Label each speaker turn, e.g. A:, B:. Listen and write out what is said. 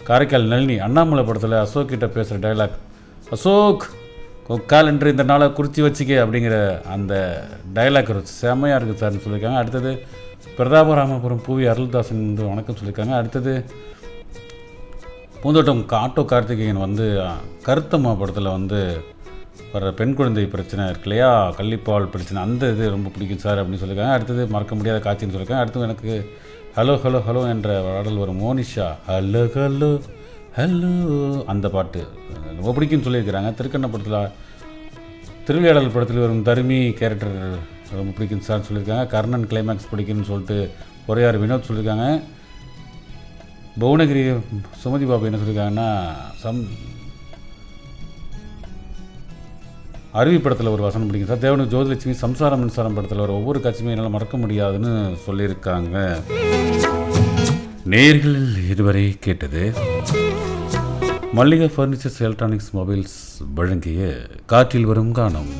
A: காரைக்கால் நளினி அண்ணாமலை படத்தில் அசோக் கிட்ட பேசுகிற டைலாக் அசோக் காலண்டர் இந்த நாளை குறித்து வச்சுக்க அப்படிங்கிற அந்த டைலாக் செம்மையாக இருக்குது சார்னு சொல்லியிருக்காங்க அடுத்தது பிரதாபராமபுரம் பூவி அருள்தாசன் வந்து வணக்கம் சொல்லியிருக்காங்க அடுத்தது பூந்தோட்டம் ஆட்டோ கார்த்திகேயன் வந்து அஹ், கருத்தம்மா படத்தில் வந்து வர பெண் குழந்தை பிரச்சனை இருக்கு இல்லையா கள்ளிப்பால் பிரச்சனை அந்த இது ரொம்ப பிடிக்கும் சார் அப்படின்னு சொல்லியிருக்காங்க அடுத்தது மறக்க முடியாத காட்சின்னு சொல்லியிருக்காங்க அடுத்து எனக்கு ஹலோ ஹலோ ஹலோ என்ற பாடல் வரும் மோனிஷா ஹலோ ஹலோ ஹலோ அந்த பாட்டு அஹ், ரொம்ப பிடிக்கும்னு சொல்லியிருக்கிறாங்க திருக்கண்ண படத்தில் திருவிளையாடல் படத்தில் வரும் தருமி கேரக்டர் ரொம்ப பிடிக்கும் சார் சொல்லியிருக்காங்க கர்ணன் கிளைமேக்ஸ் பிடிக்கும்னு சொல்லிட்டு ஒரேயார் வினோத் சொல்லியிருக்காங்க புவனகிரி சுமதி பாபு என்ன சொல்லியிருக்காங்கன்னா சம் அருவி படத்தில் ஒரு வசனம் பிடிக்கும் சார் தேவனு ஜோதிலட்சுமி சம்சாரம் மின்சாரம் படத்தில் வர ஒவ்வொரு காட்சியுமே என்னால் மறக்க முடியாதுன்னு சொல்லியிருக்காங்க நேர்களில் இதுவரை கேட்டது மல்லிகா ஃபர்னிச்சர்ஸ் எலக்ட்ரானிக்ஸ் மொபைல்ஸ் வழங்கிய காற்றில் வரும் கானம்